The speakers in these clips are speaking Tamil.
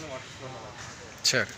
வாட்டர் ஃப்ளோ நல்லா இருக்கும் சரி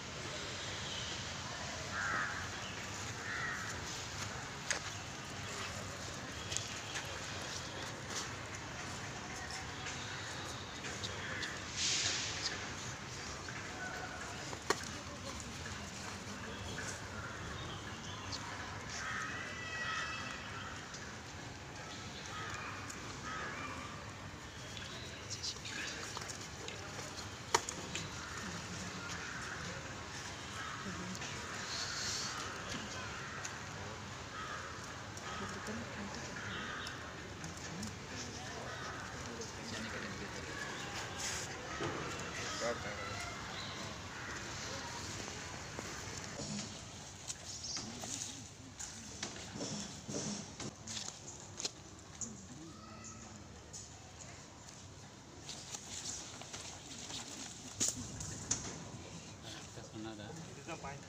இதுதான் பாயிண்ட்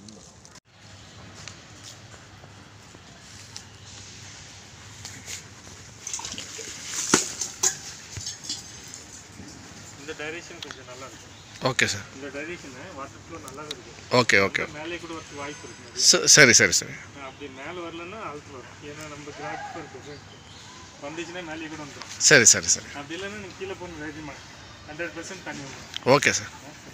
இந்த டைரக்ஷன் கொஞ்சம் நல்லா இருக்கும் ஓகே சார் இந்த டைரக்ஷன் வாட்டர் ஃப்ளோ நல்லாவே இருக்கும் ஓகே ஓகே மேலே கூட வரதுக்கு வாய்ப்பு இருக்கு நிறைய. ச- சரி சரி சரி அப்படி மேலே வரலன்னா அழுத்து வரும் ஏன்னா நம்ம கிராக் இருக்கு வந்துச்சுன்னா மேலே கூட வந்துடும் சரி சரி சரி அப்படி இல்லைன்னா நீங்கள் கீழே போகணும் தைரியமாக ஹண்ட்ரட் பர்சன்ட் தண்ணி வந்துடும் ஓகே சார் சரி